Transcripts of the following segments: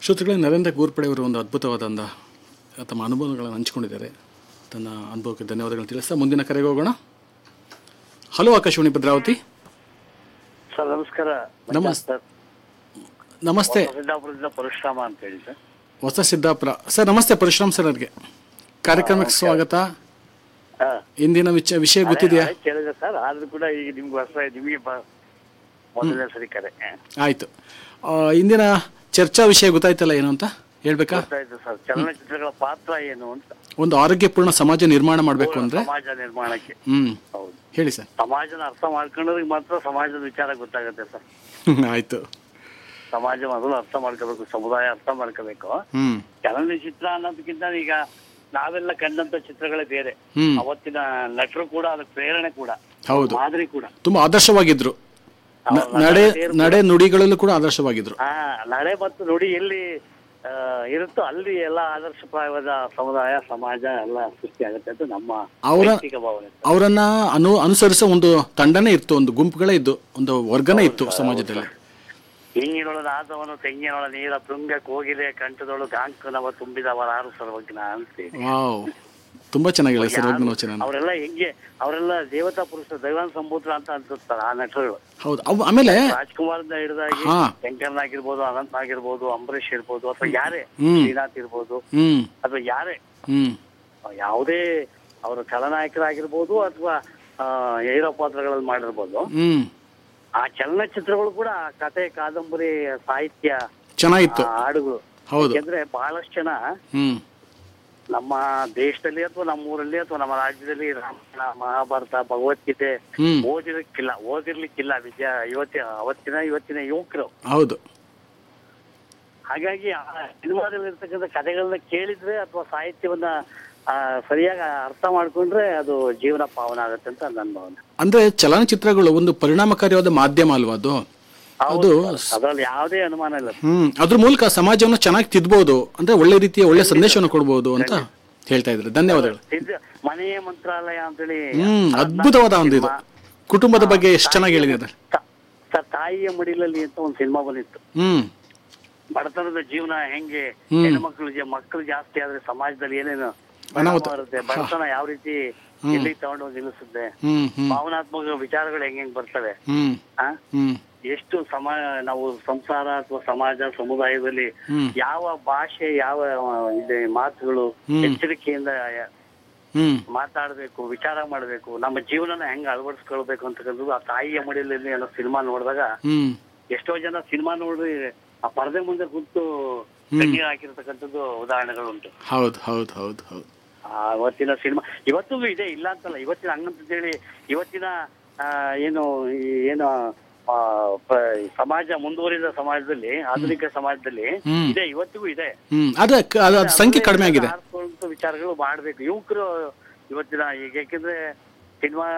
ಶ್ರೋತೃಗಳೇ ನರೇಂದ್ರ ಗೋರ್ಪಡೆ ಅವರು ಒಂದು ಅದ್ಭುತವಾದ ಒಂದು ತಮ್ಮ ಅನುಭವಗಳನ್ನು ಹಂಚಿಕೊಂಡಿದ್ದಾರೆ ತನ್ನ ಅನುಭವಕ್ಕೆ ಧನ್ಯವಾದಗಳನ್ನು ತಿಳಿಸ್ತಾ ಮುಂದಿನ ಕರೆಗೆ ಹೋಗೋಣ ಹಲೋ ಆಕಾಶವಾಣಿ ಭದ್ರಾವತಿ ಸರ್ ನಮಸ್ಕಾರ ನಮಸ್ತೆ. ನಮಸ್ತೆ ಸಿದ್ದಾಪುರದಿಂದ ಪರಶುರಾಮ ಅಂತ ಹೇಳಿ ಸರ್ ಹೊಸ ಸಿದ್ದಾಪುರ ಸರ್ ನಮಸ್ತೆ ಪರಶುರಾಮ್ ಸರ್ ಅವ್ರಿಗೆ ಕಾರ್ಯಕ್ರಮಕ್ಕೆ ಸ್ವಾಗತ ಹಾ. ಇಂದಿನ ವಿಚ ವಿಷಯ ಗೊತ್ತಿದೆಯಾ ಹಳೆ ಕೇಳಿದೆ ಸರ್ ಆದ್ರೂ ಕೂಡ ಈಗ ನಿಮ್ಗೆ ಹೊಸ ನಿಮಗೆ ಬ- ಮೊದಲನೇ ಸರಿ ಕರೆ ಹಾ. ಆಯಿತು ಇಂದಿನ ಚರ್ಚಾ ವಿಷಯ ಗೊತ್ತಾಯ್ತಲ್ಲ ಏನು ಅಂತ ಹೇಳ್ಬೇಕಾ ಗೊತ್ತಾಯ್ತು ಸರ್ ಚಲನಚಿತ್ರಗಳ ಪಾತ್ರ ಏನು ಅಂತ ಒಂದು ಆರೋಗ್ಯಪೂರ್ಣ ಸಮಾಜ ನಿರ್ಮಾಣ ಮಾಡಬೇಕು ಅಂದರೆ ಸಮಾಜ ನಿರ್ಮಾಣಕ್ಕೆ ಹ್ಞೂ ಹೌದು ಹೇಳಿ ಸರ್ ಸಮಾಜನ ಅರ್ಥ ಮಾಡ್ಕೊಂಡ್ರಿಗೆ ಮಾತ್ರ ಸಮಾಜದ ವಿಚಾರ ಗೊತ್ತಾಗುತ್ತೆ ಸರ್ ಆಯಿತು ಸಮಾಜ ಮೊದಲು ಅರ್ಥ ಮಾಡ್ಕೋಬೇಕು ಸಮುದಾಯ ಅರ್ಥ ಮಾಡ್ಕೋಬೇಕು ಹ್ಞೂ ಚಲನಚಿತ್ರ ಅನ್ನೋದಕ್ಕಿಂತ ಈಗ ನಾವೆಲ್ಲ ಕಂಡಂತ ಚಿತ್ರಗಳೇ ಬೇರೆ ಹ್ಞೂ ಅವತ್ತಿನ ನಟರು ಕೂಡ ಅದಕ್ಕೆ ಪ್ರೇರಣೆ ಕೂಡ ಹೌದು ಮಾದರಿ ಕೂಡ ತುಂಬ ಆದರ್ಶವಾಗಿದ್ರು ನ- ಹೌದು, ನಡೆ ನಡೆ- ನಡೆ ನುಡಿಗಳಲ್ಲೂ ಕೂಡ ಆದರ್ಶವಾಗಿದ್ರು ಹಾ ನಡೆ ಮತ್ತು ನುಡಿ ಎಲ್ಲಿ ಆ, ಇರುತ್ತೋ ಅಲ್ಲಿ ಎಲ್ಲ ಆದರ್ಶಪ್ರಾಯವಾದ ಸಮುದಾಯ ಸಮಾಜ ಎಲ್ಲ ಸೃಷ್ಟಿ ಆಗುತ್ತೆ ಅಂತ ನಮ್ಮ ಅವರ ವೈಯಕ್ತಿಕ ಭಾವನೆ ಅವರನ್ನ ಅನು ಅನುಸರಿಸೋ ಒಂದು ತಂಡನೇ ಇತ್ತು ಒಂದು ಗುಂಪುಗಳೇ ಇದ್ದು ಒಂದು ವರ್ಗನೇ ಇತ್ತು ಸಮಾಜದಲ್ಲಿ ಹಿಂಗಿನೊಳ ನಾದವನು ತೆಂಗಿನೊಳ ನೀರ ತುಂಗ ಕೋಗಿಲೆ ಕಂಠದೊಳು ಗಾಂಕುನವ ತುಂಬಿದವರ ಆರು ಸರ್ವಜ್ಞ ಅಂತೇಳಿ ವಾವ್ ತುಂಬಾ ಚೆನ್ನಾಗಿ ಹೇಳಿ ಸರ್ವಜ್ಞ ವಚನ ಅವರೆಲ್ಲ ಹೆಂಗೆ ಅವರೆಲ್ಲ ದೇವತಾ ಪುರುಷ ದೈವಾನ್ ಸಂಭೂತ್ರ ಅಂತ ಅನ್ಸುತ್ತಾರೆ ಆ ನಟರುಗಳು ಹೌದು ಅವು ಆಮೇಲೆ ರಾಜ್ಕುಮಾರ್ದ ಹಿಡಿದಾಗಿ ಹಾ. ಶಂಕರ್ನ ಆಗಿರ್ಬೋದು ಅನಂತ್ ಆಗಿರ್ಬೋದು ಅಂಬರೀಷ್ ಇರ್ಬೋದು ಅಥವಾ ಯಾರೇ ಹ್ಮ್. ಶ್ರೀನಾಥ್ ಇರ್ಬೋದು ಹ್ಮ್ ಅಥವಾ ಯಾರೇ ಹ್ಮ್ ಯಾವುದೇ ಅವರು ಖಳನಾಯಕರಾಗಿರ್ಬೋದು ಅಥವಾ ಹೀರೋ ಪಾತ್ರಗಳಲ್ಲಿ ಮಾಡಿರ್ಬೋದು ಹ್ಮ್ ಆ ಚಲನಚಿತ್ರಗಳು ಕೂಡ ಕತೆ ಕಾದಂಬರಿ ಸಾಹಿತ್ಯ ಚೆನ್ನಾಗಿತ್ತು ಆ ಹಾಡುಗಳು ಹೌದು ಯಾಕೆಂದ್ರೆ ಬಹಳಷ್ಟು ಜನ ಹ್ಮ್ ನಮ್ಮ ದೇಶದಲ್ಲಿ ಅಥವಾ ನಮ್ಮ ಊರಲ್ಲಿ ಅಥವಾ ನಮ್ಮ ರಾಜ್ಯದಲ್ಲಿ ರಾಮಾಯಣ ಮಹಾಭಾರತ ಭಗವದ್ಗೀತೆ ಹ್ಮ್ ಓದಿರ್ಲಿಕ್ಕಿಲ್ಲ ಓದಿರ್ಲಿಕ್ಕಿಲ್ಲ ವಿದ್ಯಾ ಇವತ್ತಿನ ಅವತ್ತಿನ ಇವತ್ತಿನ ಯುವಕರು ಹೌದು ಹಾಗಾಗಿ ಆ ಸಿನಿಮಾದಲ್ಲಿ ಇರ್ತಕ್ಕಂಥ ಕಥೆಗಳನ್ನ ಕೇಳಿದ್ರೆ ಅಥವಾ ಸಾಹಿತ್ಯವನ್ನ ಆ, ಸರಿಯಾಗಿ ಅರ್ಥ ಮಾಡ್ಕೊಂಡ್ರೆ ಅದು ಜೀವನ ಪಾವನ ಆಗುತ್ತೆ ಅಂತ ನನ್ನ ಭಾವನೆ ಅಂದ್ರೆ ಚಲನಚಿತ್ರಗಳು ಒಂದು ಪರಿಣಾಮಕಾರಿಯಾದ ಮಾಧ್ಯಮ ಅಲ್ವಾ ಅದು ಅದು ಅದ್ರಲ್ಲಿ ಯಾವುದೇ ಅನುಮಾನ ಇಲ್ಲ ಹ್ಮ್ ಅದ್ರ ಮೂಲಕ ಸಮಾಜವನ್ನು ಚೆನ್ನಾಗಿ ತಿದ್ಬೋದು ಅಂದ್ರೆ ಒಳ್ಳೆ ರೀತಿಯ ಒಳ್ಳೆ ಸಂದೇಶವನ್ನು ಕೊಡ್ಬೋದು ಅಂತ ಹೇಳ್ತಾ ಇದ್ದಾರೆ ಧನ್ಯವಾದಗಳು ಇದು ಮನೆಯ ಮಂತ್ರಾಲಯ ಅಂತೇಳಿ ಹ್ಮ್ ಅದ್ಭುತವಾದ ಒಂದು ಇದು ಕುಟುಂಬದ ಬಗ್ಗೆ ಎಷ್ಟು ಚೆನ್ನಾಗಿ ಹೇಳಿದ್ದಾರೆ ತ- ತ- ತಾಯಿಯ ಮಡಿಲಲ್ಲಿ ಅಂತ ಒಂದು ಸಿನಿಮಾ ಬಂದಿತ್ತು ಹ್ಮ್ ಬಡತನದ ಜೀವನ ಹೆಂಗೆ ಹ್ಮ್. ಹೆಣ್ಮಕ್ಳು ಜ- ಮಕ್ಕಳು ಜಾಸ್ತಿ ಆದ್ರೆ ಸಮಾಜದಲ್ಲಿ ಏನೇನು ಅನಾಹುತ. ಪರಿಣಾಮ ಬರುತ್ತೆ ಬಡತನ ಯಾವ ರೀತಿ ಎಲ್ಲಿಗೆ ತಗೊಂಡೋಗಿ ನಿಲ್ಲಿಸುತ್ತೆ ಹ್ಮ್ ಹ್ಮ್ ಭಾವನಾತ್ಮಕ ವಿಚಾರಗಳು ಹೆಂಗ್ ಹೆಂಗ್ ಬರ್ತವೆ ಹ್ಮ್ ಆ ಹ್ಮ್ ಎಷ್ಟು ಸಮ ನಾವು ಸಂಸಾರ ಅಥವಾ ಸಮಾಜ ಸಮುದಾಯದಲ್ಲಿ ಹ್ಮ್ ಯಾವ ಭಾಷೆ ಯಾವ ಆ, ಇದೆ ಮಾತುಗಳು ಹ್ಮ್. ಎಚ್ಚರಿಕೆಯಿಂದ ಹ್ಮ್ ಮಾತಾಡ್ಬೇಕು ವಿಚಾರ ಮಾಡ್ಬೇಕು ನಮ್ಮ ಜೀವನನ ಹೆಂಗ್ ಅಳವಡಿಸ್ಕೊಳ್ಬೇಕು ಅಂತಕ್ಕಂಥದ್ದು ಆ ತಾಯಿಯ ಮಡಿಲಲ್ಲಿ ಅನ್ನೋ ಸಿನಿಮಾ ನೋಡಿದಾಗ ಹ್ಮ್ ಎಷ್ಟೋ ಜನ ಸಿನಿಮಾ ನೋಡಿ ಆ ಪರದೆ ಮುಂದೆ ಕೂತು ಕಣ್ಣೀರ್ ಹಾಕಿರ್ತಕ್ಕಂಥದ್ದು ಉದಾಹರಣೆಗಳು ಉಂಟು ಹೌದು ಹೌದು ಹೌದು ಹೌದು ಆ ಅವತ್ತಿನ ಸಿನಿಮಾ ಇವತ್ತಿಗೂ ಇದೆ ಇಲ್ಲ ಅಂತಲ್ಲ ಇವತ್ತಿನ ಹಂಗಂತೇಳಿ ಇವತ್ತಿನ ಆ, ಏನು ಈ ಏನು ಆ, ಪ- ಸಮಾಜ ಮುಂದುವರಿದ ಸಮಾಜದಲ್ಲಿ ಆಧುನಿಕ ಸಮಾಜದಲ್ಲಿ ಹ್ಮ್. ಇದೆ ಇವತ್ತಿಗೂ ಇದೆ ಹ್ಮ್ ಅದೇ ಕ- ಅದು ಅದು ಸಂಖ್ಯೆ ಕಡಿಮೆ ಆಗಿದೆ ಆರಿಸ್ಕೊಳ್ಳುವಂತ ವಿಚಾರಗಳು ಮಾಡ್ಬೇಕು ಯುವಕರು ಇವತ್ತಿನ ಈಗ ಯಾಕೆಂದ್ರೆ ಸಿನಿಮಾ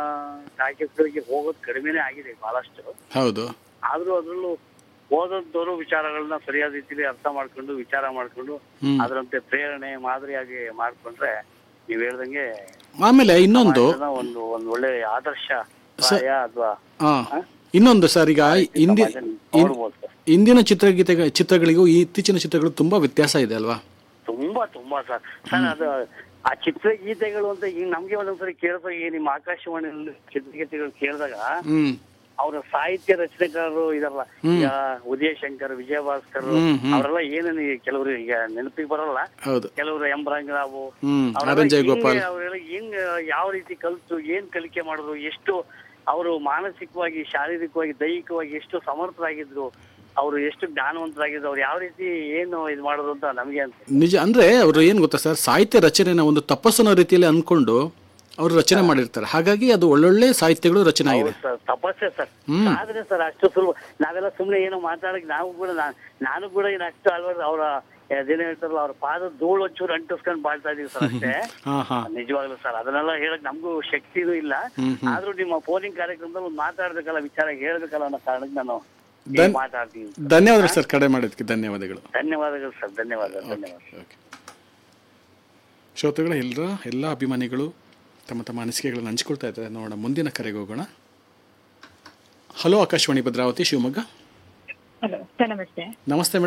ಟಾಕೀಸ್ಗಳಿಗೆ ಹೋಗೋದು ಕಡಿಮೆನೇ ಆಗಿದೆ ಬಹಳಷ್ಟು ಹೌದು ಆದ್ರೂ ಅದ್ರಲ್ಲೂ ಓದಂತವ್ರು ವಿಚಾರಗಳನ್ನ ಸರಿಯಾದ ರೀತಿಯಲ್ಲಿ ಅರ್ಥ ಮಾಡ್ಕೊಂಡು ವಿಚಾರ ಮಾಡ್ಕೊಂಡು ಹ್ಮ್ ಅದರಂತೆ ಪ್ರೇರಣೆ ಮಾದರಿಯಾಗಿ ಮಾಡ್ಕೊಂಡ್ರೆ ನೀವ್ ಹೇಳ್ದಂಗೆ ಆಮೇಲೆ ಇನ್ನೊಂದು ಸಮಾಜನ ಒಂದು ಒಂದು ಒಳ್ಳೆ ಆದರ್ಶ ಪ್ರಾಯ ಅಥವಾ ಆ ಇನ್ನೊಂದು ಸರ್ ಈಗ ಇಂದಿ ಸಮಾಜ ನೋಡ್ಬೋದು ಸರ್. ಇಂದಿನ ಚಿತ್ರಗೀತೆ ಚಿತ್ರಗಳಿಗೂ ಈ ಇತ್ತೀಚಿನ ಚಿತ್ರಗಳು ತುಂಬಾ ವ್ಯತ್ಯಾಸ ಇದೆ ಅಲ್ವಾ ತುಂಬಾ ತುಂಬಾ ಸರ್ ಸರ್ ಅದು ಆ ಚಿತ್ರಗೀತೆಗಳು ಅಂತ ಈಗ ನಮ್ಗೆ ಒಂದೊಂದ್ಸರಿ ಕೇಳಿದಾಗ ಈ ನಿಮ್ಮ ಆಕಾಶವಾಣಿಯಲ್ಲಿ ಚಿತ್ರಗೀತೆಗಳು ಕೇಳಿದಾಗ ಹ್ಮ್ ಅವರ ಸಾಹಿತ್ಯ ರಚನೆಕಾರರು ಇದಲ್ಲ ಈಗ ಉದಯ ಶಂಕರ್ ವಿಜಯ ಭಾಸ್ಕರ್ ಹ್ಮ್, ಹ್ಮ್. ಅವರೆಲ್ಲ ಏನೇನು ಈ ಕೆಲವರು ಈಗ ನೆನಪಿಗೆ ಬರಲ್ಲ ಹೌದು ಕೆಲವರು ಎಂ ರಂಗರಾವು ಹ್ಮ್ ಅವರೆಲ್ಲ ಆರ್ ಎನ್ ಜಯಗೋಪಾಲ್ ಹೆಂಗೆ- ಅವರೆಲ್ಲ ಹೆಂಗ್ ಯಾವ ರೀತಿ ಕಲ್ತು ಏನ್ ಕಲಿಕೆ ಮಾಡಿದ್ರು ಎಷ್ಟು ಅವರು ಮಾನಸಿಕವಾಗಿ ಶಾರೀರಿಕವಾಗಿ ದೈಹಿಕವಾಗಿ ಎಷ್ಟು ಸಮರ್ಥರಾಗಿದ್ರು ಅವರು ಎಷ್ಟು ಜ್ಞಾನವಂತರಾಗಿದ್ರು ಅವ್ರು ಯಾವ ರೀತಿ ಏನು ಇದು ಮಾಡಿದ್ರು ಅಂತ ನಮ್ಗೆ ಅಂತ ನಿಜ ಅಂದ್ರೆ ಅವರು ಏನ್ ಗೊತ್ತಾ ಸರ್ ಸಾಹಿತ್ಯ ರಚನೆನ ಒಂದು ತಪಸ್ಸನ ರೀತಿಯಲ್ಲಿ ಅನ್ಕೊಂಡು ಅವರು ರಚನೆ ಮಾಡಿರ್ತಾರೆ ಹಾಗಾಗಿ ಅದು ಒಳ್ಳೊಳ್ಳೆ ಸಾಹಿತ್ಯಗಳು ರಚನೆ ಆಗಿದೆ ಹೌದು ಸರ್ ತಪಸ್ಸೆ ಸರ್ ಹ್ಮ್. ಆದ್ರೆ ಸರ್ ಅಷ್ಟು ಸುಲಭ ನಾವೆಲ್ಲ ಸುಮ್ನೆ ಏನೋ ಮಾತಾಡಕ್ ನಾವು ಕೂಡ ನಾ- ನಾನು ಕೂಡ ಏನು ಅಷ್ಟು ಅಲ್ವರ್ ಅವರ ಅದೇನೋ ಹೇಳ್ತಾರಲ್ಲ ಅವ್ರ ಪಾದ ಧೂಳು ಒಂಚೂರು ಅಂಟಿಸ್ಕೊಂಡು ಬಾಳ್ತಾ ಇದೀವಿ ಸರ್ ಅಷ್ಟೇ ಹಾ ಹಾ ನಿಜವಾಗ್ಲೂ ಸರ್ ಅದನ್ನೆಲ್ಲ ಹೇಳಕ್ ನಮಗೂ ಶಕ್ತಿನೂ ಇಲ್ಲ ಹ್ಮ್, ಆದ್ರೂ ನಿಮ್ಮ ಫೋನಿಂಗ್ ಕಾರ್ಯಕ್ರಮದಲ್ಲಿ ಒಂದು ಮಾತಾಡ್ಬೇಕಲ್ಲ ವಿಚಾರ ಹೇಳ್ಬೇಕಲ್ಲ ಅನ್ನೋ ಕಾರಣಕ್ಕೆ ನಾನು ಈಗ ದನ್- ಮಾತಾಡ್ತೀನಿ ಧನ್ಯವಾದಗಳು ಸರ್ ಕಡೆ ಮಾಡೋದಕ್ಕೆ ಧನ್ಯವಾದಗಳು ಧನ್ಯವಾದಗಳು ಸರ್ ಧನ್ಯವಾದ ಧನ್ಯವಾದ ಓಕೆ ಶ್ರೋತೃಗಳ ಎಲ್ಲರ ಎಲ್ಲ ಅಭಿಮಾನಿಗಳು ತಮ್ಮ ತಮ್ಮ ಅನಿಸಿಕೆಗಳನ್ನು ಹಂಚ್ಕೊಳ್ತಾ ಇದ್ದಾರೆ ನೋಡೋಣ ಮುಂದಿನ ಕರೆಗೆ ಹೋಗೋಣ hello Akashvani Bhadravati Shivamogga hello sir ನಮಸ್ತೆ ನಮಸ್ತೆ